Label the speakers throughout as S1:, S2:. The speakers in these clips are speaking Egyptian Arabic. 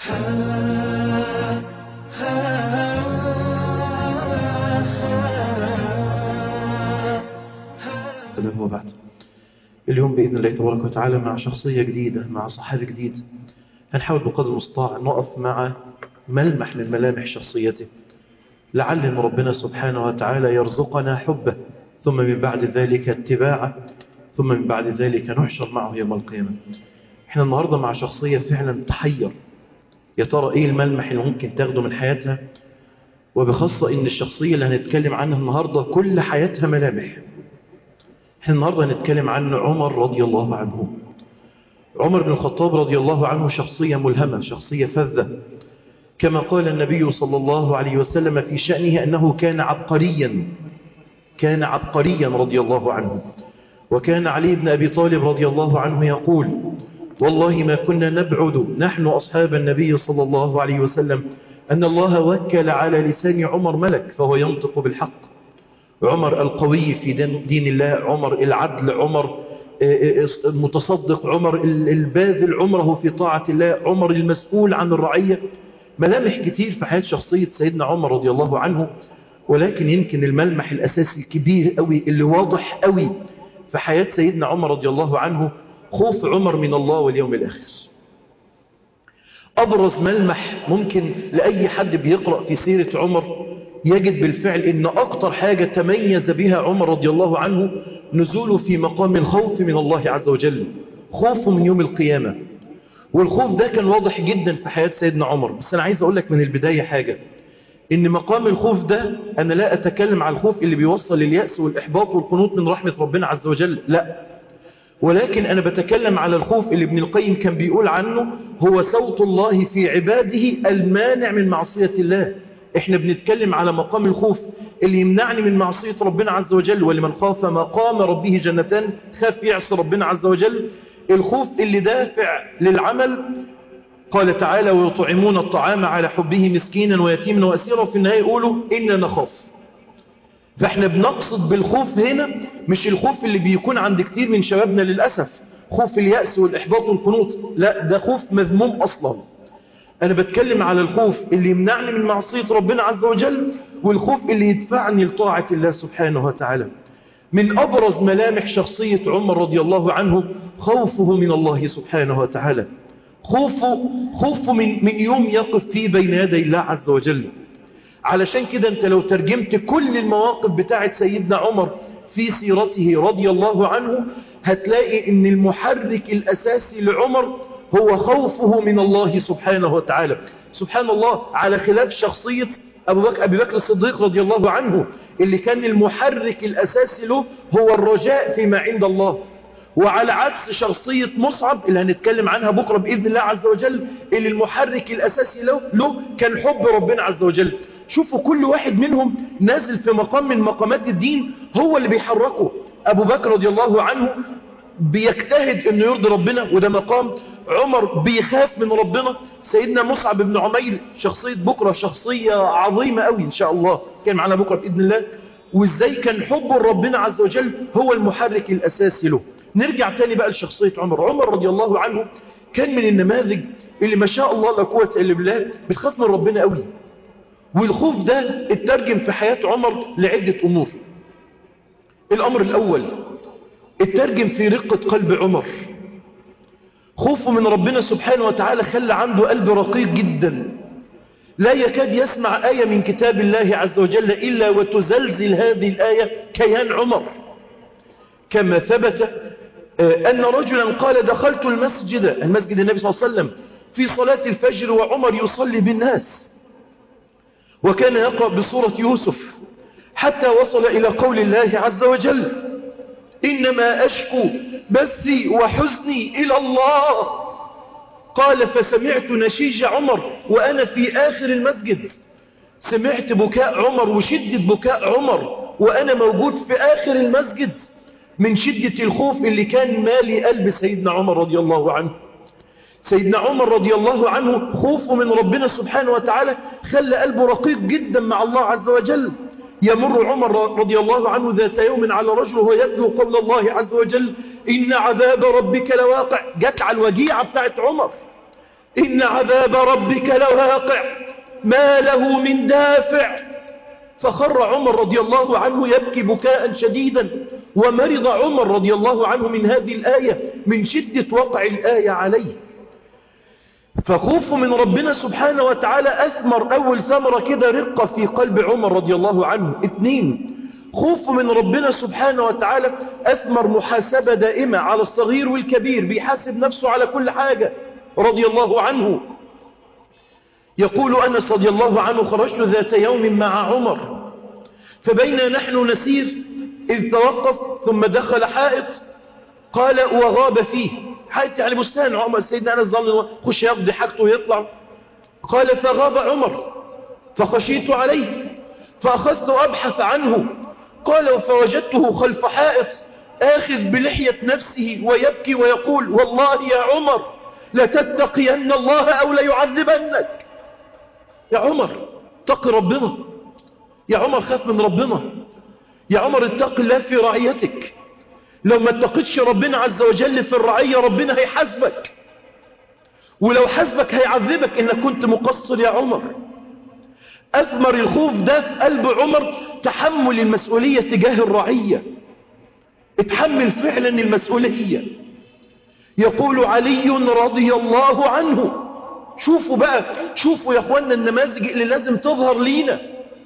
S1: له وبعد اليوم بإذن الله تبارك وتعالى مع شخصية جديدة مع صحابي جديد هنحاول بقدر المستطاع نقف مع ملمح من ملامح شخصيته لعل ان ربنا سبحانه وتعالى يرزقنا حبه ثم من بعد ذلك اتباعه ثم من بعد ذلك نحشر معه يوم القيامة احنا النهاردة مع شخصية فعلا تحير يا ترى ايه الملمح اللي ممكن تاخده من حياتها وبخاصة ان الشخصية اللي هنتكلم عنها النهاردة كل حياتها ملامح احنا النهاردة هنتكلم عن عمر رضي الله عنه عمر بن الخطاب رضي الله عنه شخصية ملهمة شخصية فذة كما قال النبي صلى الله عليه وسلم في شأنه أنه كان عبقريا كان عبقريا رضي الله عنه وكان علي بن أبي طالب رضي الله عنه يقول والله ما كنا نبعد نحن أصحاب النبي صلى الله عليه وسلم أن الله وكل على لسان عمر ملك فهو ينطق بالحق عمر القوي في دين الله عمر العدل عمر المتصدق عمر الباذل عمره في طاعة الله عمر المسؤول عن الرعية ملامح كتير في حياة شخصية سيدنا عمر رضي الله عنه ولكن يمكن الملمح الأساسي الكبير قوي اللي واضح قوي في حياة سيدنا عمر رضي الله عنه خوف عمر من الله واليوم الآخر أبرز ملمح ممكن لأي حد بيقرأ في سيرة عمر يجد بالفعل ان اكتر حاجة تميز بها عمر رضي الله عنه نزوله في مقام الخوف من الله عز وجل خوفه من يوم القيامة والخوف ده كان واضح جدا في حياة سيدنا عمر بس انا عايز اقول لك من البداية حاجة ان مقام الخوف ده انا لا اتكلم على الخوف اللي بيوصل لليأس والاحباط والقنوط من رحمة ربنا عز وجل لا ولكن انا بتكلم على الخوف اللي ابن القيم كان بيقول عنه هو صوت الله في عباده المانع من معصية الله احنا بنتكلم على مقام الخوف اللي يمنعني من معصية ربنا عز وجل ولمن خاف مقام ربه جنتان خاف يعصي ربنا عز وجل الخوف اللي دافع للعمل قال تعالى ويطعمون الطعام على حبه مسكينا ويتيما وأسيرا وفي النهاية يقولوا إنا نخاف فاحنا بنقصد بالخوف هنا مش الخوف اللي بيكون عند كتير من شبابنا للأسف خوف اليأس والإحباط والقنوط لا ده خوف مذموم أصلاً أنا بتكلم على الخوف اللي يمنعني من معصية ربنا عز وجل والخوف اللي يدفعني لطاعة الله سبحانه وتعالى من أبرز ملامح شخصية عمر رضي الله عنه خوفه من الله سبحانه وتعالى خوفه, خوفه من, من يوم يقف فيه بين يدي الله عز وجل علشان كده انت لو ترجمت كل المواقف بتاعت سيدنا عمر في سيرته رضي الله عنه هتلاقي ان المحرك الأساسي لعمر هو خوفه من الله سبحانه وتعالى سبحان الله على خلاف شخصية أبو بكر, أبي بكر الصديق رضي الله عنه اللي كان المحرك الأساسي له هو الرجاء فيما عند الله وعلى عكس شخصية مصعب اللي هنتكلم عنها بكرة بإذن الله عز وجل اللي المحرك الأساسي له, له كان حب ربنا عز وجل شوفوا كل واحد منهم نازل في مقام من مقامات الدين هو اللي بيحركه أبو بكر رضي الله عنه بيجتهد انه يرضي ربنا وده مقام عمر بيخاف من ربنا سيدنا مصعب بن عمير شخصية بكرة شخصية عظيمة قوي ان شاء الله كان معنا بكرة بإذن الله وازاي كان حب ربنا عز وجل هو المحرك الاساسي له نرجع تاني بقى لشخصية عمر عمر رضي الله عنه كان من النماذج اللي ما شاء الله لا قوة الا بالله بتخاف من ربنا قوي والخوف ده اترجم في حياة عمر لعدة امور الامر الاول اترجم في رقة قلب عمر خوفه من ربنا سبحانه وتعالى خلى عنده قلب رقيق جدا لا يكاد يسمع آية من كتاب الله عز وجل إلا وتزلزل هذه الآية كيان عمر كما ثبت أن رجلا قال دخلت المسجد المسجد النبي صلى الله عليه وسلم في صلاة الفجر وعمر يصلي بالناس وكان يقرأ بصورة يوسف حتى وصل إلى قول الله عز وجل إنما أشكو بثي وحزني إلى الله قال فسمعت نشيج عمر وأنا في آخر المسجد سمعت بكاء عمر وشدة بكاء عمر وأنا موجود في آخر المسجد من شدة الخوف اللي كان مالي قلب سيدنا عمر رضي الله عنه سيدنا عمر رضي الله عنه خوفه من ربنا سبحانه وتعالى خلى قلبه رقيق جدا مع الله عز وجل يمر عمر رضي الله عنه ذات يوم على رجل وهو يتلو قول الله عز وجل إن عذاب ربك لواقع جت على الوجيعة بتاعت عمر إن عذاب ربك لواقع ما له من دافع فخر عمر رضي الله عنه يبكي بكاء شديدا ومرض عمر رضي الله عنه من هذه الآية من شدة وقع الآية عليه فخوفه من ربنا سبحانه وتعالى أثمر أول ثمرة كده رقة في قلب عمر رضي الله عنه اثنين خوفه من ربنا سبحانه وتعالى أثمر محاسبة دائمة على الصغير والكبير بيحاسب نفسه على كل حاجة رضي الله عنه يقول أنس رضي الله عنه خرجت ذات يوم مع عمر فبين نحن نسير إذ توقف ثم دخل حائط قال وغاب فيه حائط يعني بستان عمر سيدنا أنس ظل خش يقضي حاجته ويطلع قال فغاب عمر فخشيت عليه فأخذت أبحث عنه قال فوجدته خلف حائط آخذ بلحية نفسه ويبكي ويقول والله يا عمر لتتقين الله أو ليعذبنك يا عمر اتق ربنا يا عمر خاف من ربنا يا عمر اتق الله في رعيتك لو ما اتقتش ربنا عز وجل في الرعية ربنا هيحاسبك ولو حاسبك هيعذبك انك كنت مقصر يا عمر أثمر الخوف ده في قلب عمر تحمل المسؤولية تجاه الرعية اتحمل فعلا المسؤولية يقول علي رضي الله عنه شوفوا بقى شوفوا يا اخوانا النماذج اللي لازم تظهر لينا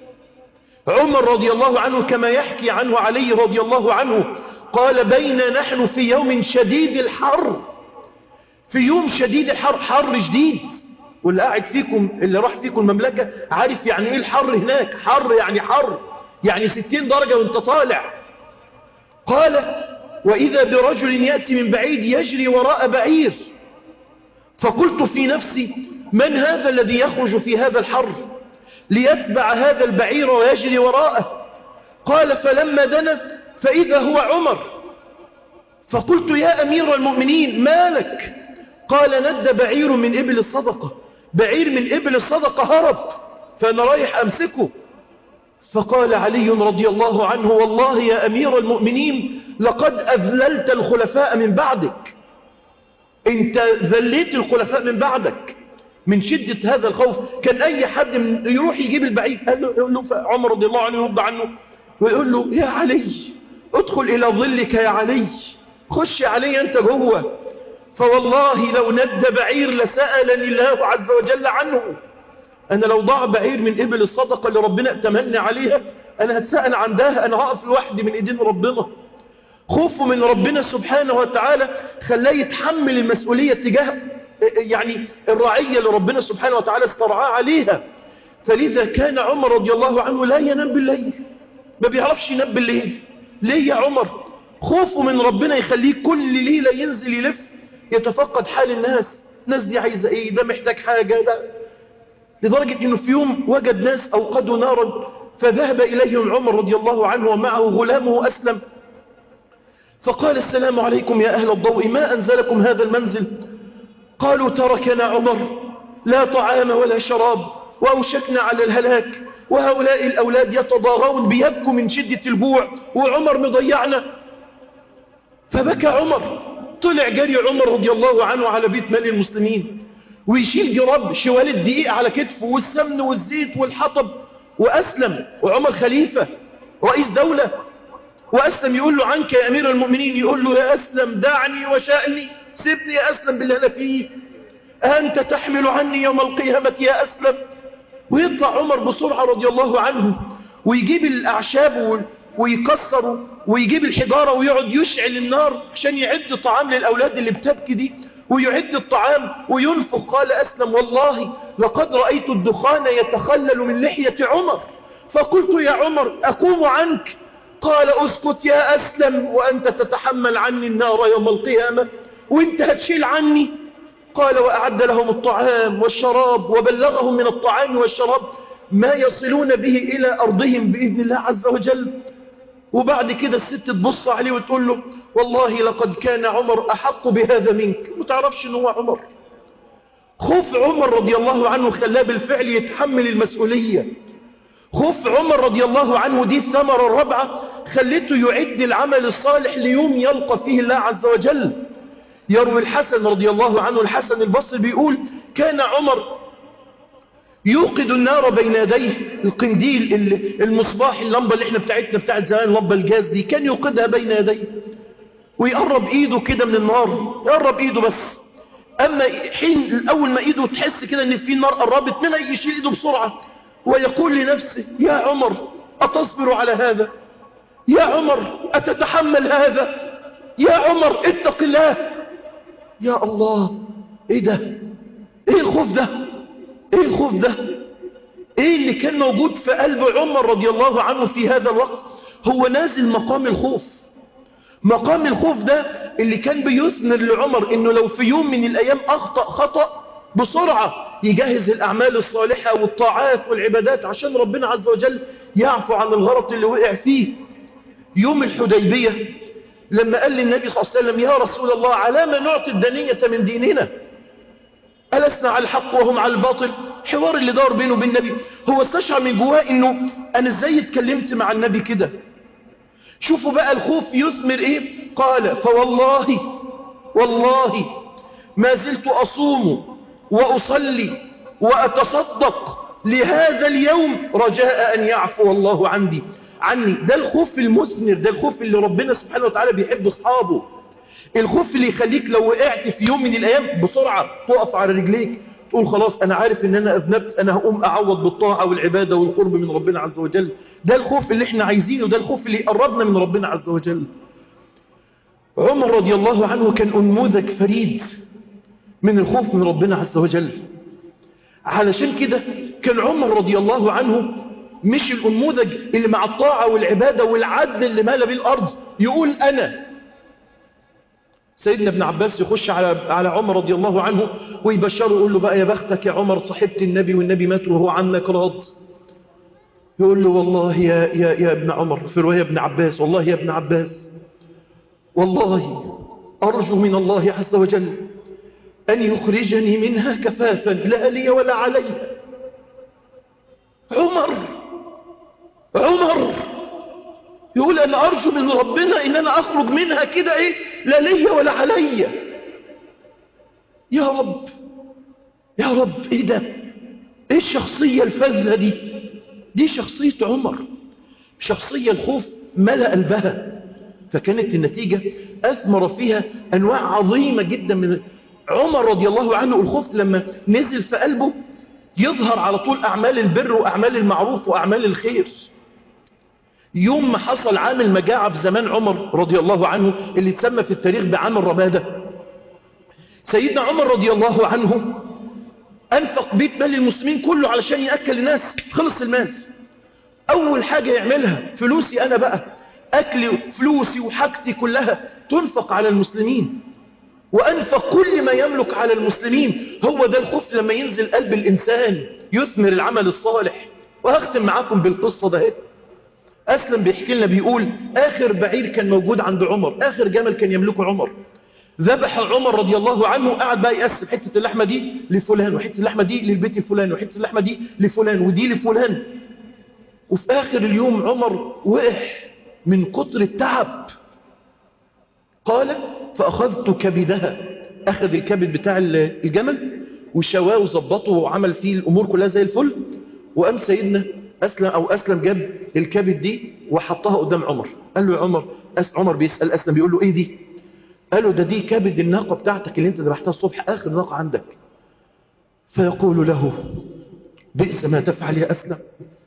S1: عمر رضي الله عنه كما يحكي عنه علي رضي الله عنه قال بين نحن في يوم شديد الحر في يوم شديد الحر حر شديد واللي قاعد فيكم اللي راح فيكم المملكة عارف يعني ايه الحر هناك حر يعني حر يعني ستين درجة وانت طالع قال وإذا برجل يأتي من بعيد يجري وراء بعير فقلت في نفسي من هذا الذي يخرج في هذا الحر ليتبع هذا البعير ويجري وراءه قال فلما دنا فإذا هو عمر فقلت يا أمير المؤمنين ما لك قال ند بعير من إبل الصدقة بعير من إبل الصدقة هرب فأنا رايح أمسكه فقال علي رضي الله عنه والله يا أمير المؤمنين لقد أذللت الخلفاء من بعدك انت ذليت الخلفاء من بعدك من شدة هذا الخوف كان أي حد يروح يجيب البعيد قال له, يقول له عمر رضي الله عنه يرد عنه ويقول له يا علي ادخل إلى ظلك يا علي خش علي أنت جوه فوالله لو ند بعير لسألني الله عز وجل عنه أنا لو ضاع بعير من إبل الصدقة اللي ربنا اتمنى عليها أنا هتسأل عن ده أنا هقف لوحدي من إيدين ربنا خوفه من ربنا سبحانه وتعالى خلاه يتحمل المسؤولية تجاه يعني الرعية اللي ربنا سبحانه وتعالى استرعاه عليها فلذا كان عمر رضي الله عنه لا ينام بالليل ما بيعرفش ينام بالليل ليه يا عمر خوفه من ربنا يخليه كل ليلة ينزل يلف يتفقد حال الناس الناس دي عايزة ايه ده محتاج حاجة ده لدرجة انه في يوم وجد ناس اوقدوا نارا فذهب اليهم عمر رضي الله عنه ومعه غلامه اسلم فقال السلام عليكم يا أهل الضوء ما أنزلكم هذا المنزل قالوا تركنا عمر لا طعام ولا شراب وأوشكنا على الهلاك وهؤلاء الأولاد يتضاغون بيبكوا من شدة الجوع وعمر مضيعنا فبكى عمر طلع جري عمر رضي الله عنه على بيت مال المسلمين ويشيل جراب شوال الدقيق على كتفه والسمن والزيت والحطب وأسلم وعمر خليفة رئيس دولة وأسلم يقول له عنك يا أمير المؤمنين يقول له يا أسلم دعني وشأني سيبني يا أسلم باللي أنا فيه أنت تحمل عني يوم القيامة يا أسلم ويطلع عمر بسرعة رضي الله عنه ويجيب الأعشاب ويكسر ويجيب الحجارة ويقعد يشعل النار عشان يعد طعام للأولاد اللي بتبكي دي ويعد الطعام وينفخ قال أسلم والله لقد رأيت الدخان يتخلل من لحية عمر فقلت يا عمر أقوم عنك قال اسكت يا أسلم وأنت تتحمل عني النار يوم القيامة وانت هتشيل عني قال وأعد لهم الطعام والشراب وبلغهم من الطعام والشراب ما يصلون به إلى أرضهم بإذن الله عز وجل وبعد كده الست تبص عليه وتقول له والله لقد كان عمر أحق بهذا منك ما تعرفش ان هو عمر خوف عمر رضي الله عنه خلاه بالفعل يتحمل المسؤولية خوف عمر رضي الله عنه دي الثمرة الرابعة خلته يعد العمل الصالح ليوم يلقى فيه الله عز وجل يروي الحسن رضي الله عنه الحسن البصري بيقول كان عمر يوقد النار بين يديه القنديل المصباح اللمبة اللي احنا بتاعتنا بتاعت زمان اللمبة الجاز دي كان يوقدها بين يديه ويقرب ايده كده من النار يقرب ايده بس اما حين اول ما ايده تحس كده ان في نار قربت منها يشيل ايده بسرعة ويقول لنفسه يا عمر اتصبر على هذا يا عمر اتتحمل هذا يا عمر اتق الله يا الله ايه ده ايه الخوف ده ايه الخوف ده ايه اللي كان موجود في قلب عمر رضي الله عنه في هذا الوقت هو نازل مقام الخوف مقام الخوف ده اللي كان بيثمر لعمر انه لو في يوم من الايام اخطأ خطأ بسرعة يجهز الاعمال الصالحة والطاعات والعبادات عشان ربنا عز وجل يعفو عن الغلط اللي وقع فيه يوم الحديبية لما قال للنبي صلى الله عليه وسلم يا رسول الله على ما نعطي الدنية من ديننا ألسنا على الحق وهم على الباطل حوار اللي دار بينه وبين النبي هو استشعر من جواه انه انا ازاي اتكلمت مع النبي كده شوفوا بقى الخوف يثمر ايه قال فوالله والله ما زلت اصوم واصلي واتصدق لهذا اليوم رجاء ان يعفو الله عني عني ده الخوف المثمر ده الخوف اللي ربنا سبحانه وتعالى بيحب اصحابه الخوف اللي يخليك لو وقعت في يوم من الايام بسرعة تقف على رجليك تقول خلاص انا عارف ان انا اذنبت انا هقوم اعوض بالطاعة والعبادة والقرب من ربنا عز وجل ده الخوف اللي احنا عايزينه ده الخوف اللي يقربنا من ربنا عز وجل عمر رضي الله عنه كان انموذج فريد من الخوف من ربنا عز وجل علشان كده كان عمر رضي الله عنه مش الانموذج اللي مع الطاعة والعبادة والعدل اللي مال بيه الارض يقول انا سيدنا ابن عباس يخش على على عمر رضي الله عنه ويبشره يقول له بقى يا بختك يا عمر صحبت النبي والنبي مات وهو عنك راض يقول له والله يا يا يا ابن عمر في روايه ابن عباس والله يا ابن عباس والله ارجو من الله عز وجل ان يخرجني منها كفافا لا لي ولا علي عمر عمر يقول أنا أرجو من ربنا إن أنا أخرج منها كده إيه لا ليا ولا عليا يا رب يا رب إيه ده إيه الشخصية الفذة دي دي شخصية عمر شخصية الخوف ملأ قلبها فكانت النتيجة أثمر فيها أنواع عظيمة جدا من عمر رضي الله عنه الخوف لما نزل في قلبه يظهر على طول أعمال البر وأعمال المعروف وأعمال الخير يوم ما حصل عام المجاعة في زمان عمر رضي الله عنه اللي تسمى في التاريخ بعام الرمادة سيدنا عمر رضي الله عنه أنفق بيت مال المسلمين كله علشان يأكل الناس خلص المال أول حاجة يعملها فلوسي أنا بقى أكلي فلوسي وحاجتي كلها تنفق على المسلمين وأنفق كل ما يملك على المسلمين هو ده الخوف لما ينزل قلب الإنسان يثمر العمل الصالح وهختم معاكم بالقصة ده أسلم بيحكي لنا بيقول آخر بعير كان موجود عند عمر آخر جمل كان يملكه عمر ذبح عمر رضي الله عنه وقعد بقى يقسم حتة اللحمة دي لفلان وحتة اللحمة دي للبيت الفلاني وحتة اللحمة دي لفلان ودي لفلان وفي آخر اليوم عمر وقع من كتر التعب قال فأخذت كبدها أخذ الكبد بتاع الجمل وشواه وظبطه وعمل فيه الأمور كلها زي الفل وقام سيدنا أسلم أو أسلم جاب الكبد دي وحطها قدام عمر قال له يا عمر أس عمر بيسأل أسلم بيقول له إيه دي قال له ده دي كبد الناقة بتاعتك اللي انت ذبحتها الصبح آخر ناقة عندك فيقول له بئس ما تفعل يا أسلم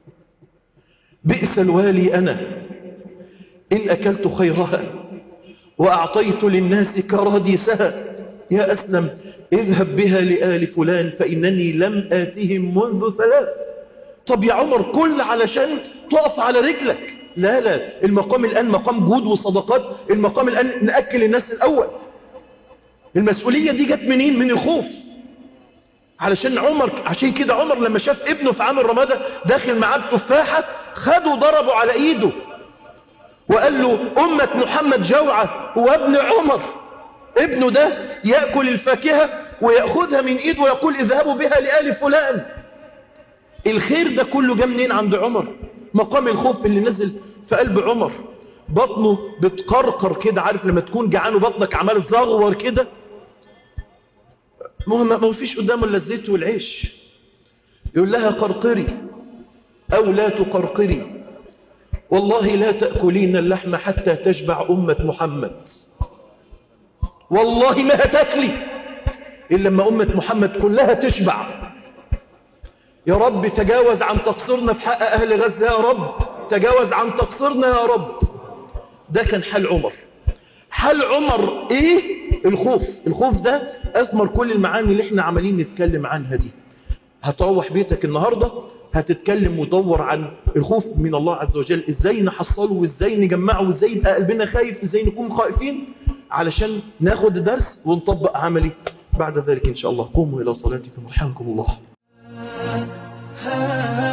S1: بئس الوالي أنا إن أكلت خيرها وأعطيت للناس كراديسها يا أسلم اذهب بها لآل فلان فإنني لم آتهم منذ ثلاث طب يا عمر كل علشان تقف على رجلك لا لا المقام الآن مقام جود وصدقات المقام الآن نأكل الناس الأول المسؤولية دي جت منين من الخوف علشان عمر عشان كده عمر لما شاف ابنه في عام الرمادة داخل معاه بتفاحة خده ضربه على ايده وقال له أمة محمد جوعة هو ابن عمر ابنه ده يأكل الفاكهة ويأخذها من ايده ويقول اذهبوا بها لآل فلان الخير ده كله جه منين عند عمر مقام الخوف اللي نزل في قلب عمر بطنه بتقرقر كده عارف لما تكون جعان وبطنك عمال تزغور كده ما هو ما فيش قدامه الا الزيت والعيش يقول لها قرقري أو لا تقرقري والله لا تأكلين اللحم حتى تشبع أمة محمد والله ما هتاكلي إلا لما أمة محمد كلها تشبع يا رب تجاوز عن تقصيرنا في حق أهل غزة يا رب تجاوز عن تقصيرنا يا رب ده كان حال عمر حال عمر ايه الخوف الخوف ده اثمر كل المعاني اللي احنا عمالين نتكلم عنها دي هتروح بيتك النهاردة هتتكلم ودور عن الخوف من الله عز وجل ازاي نحصله وازاي نجمعه وازاي يبقى قلبنا خايف ازاي نكون خائفين علشان ناخد الدرس ونطبق عملي بعد ذلك ان شاء الله قوموا الى صلاتكم رحمكم الله